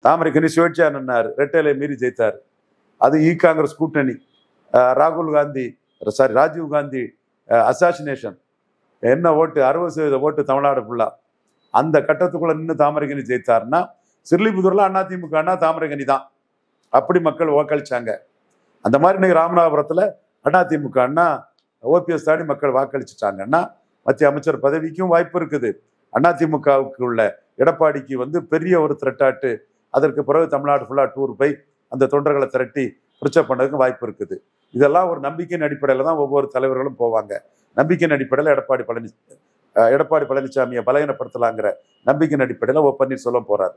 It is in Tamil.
தாமரைக்கனி சுயேட்சையா நின்னார் ரெட்டையிலை மீறி ஜெயித்தார் அது இ காங்கிரஸ் கூட்டணி அஹ் ராகுல் காந்தி சாரி ராஜீவ் காந்தி அசாசினேஷன் என்ன ஓட்டு அறுபது சதவீத ஓட்டு தமிழ்நாடு ஃபுல்லா அந்த கட்டத்துக்குள்ள நின்று தாமரைக்கனி ஜெயித்தாருன்னா சிறுலிபுத்தூர்ல அதிமுக தாமரைக்கனி தான் அப்படி மக்கள் வாக்களிச்சாங்க அந்த மாதிரி இன்னைக்கு ராமநாதபுரத்துல அதிமுக ஓபிஎஸ் தாண்டி மக்கள் வாக்களிச்சுட்டாங்கன்னா மத்திய அமைச்சர் பதவிக்கும் வாய்ப்பு இருக்குது அதிமுகவுக்கு உள்ள எடப்பாடிக்கு வந்து பெரிய ஒரு திரட்டாட்டு அதற்கு பிறகு தமிழ்நாடு ஃபுல்லாக டூர் போய் அந்த தொண்டர்களை திரட்டி பிரச்சனை பண்ணதுக்கு வாய்ப்பு இருக்குது இதெல்லாம் ஒரு நம்பிக்கையின் அடிப்படையில் தான் ஒவ்வொரு தலைவர்களும் போவாங்க நம்பிக்கையின் அடிப்படையில் எடப்பாடி பழனி அஹ் எடப்பாடி பழனிசாமியை பலகீனப்படுத்தலாங்கிற நம்பிக்கையின் அடிப்படையில் ஓ பன்னீர்செல்வம் போறாரு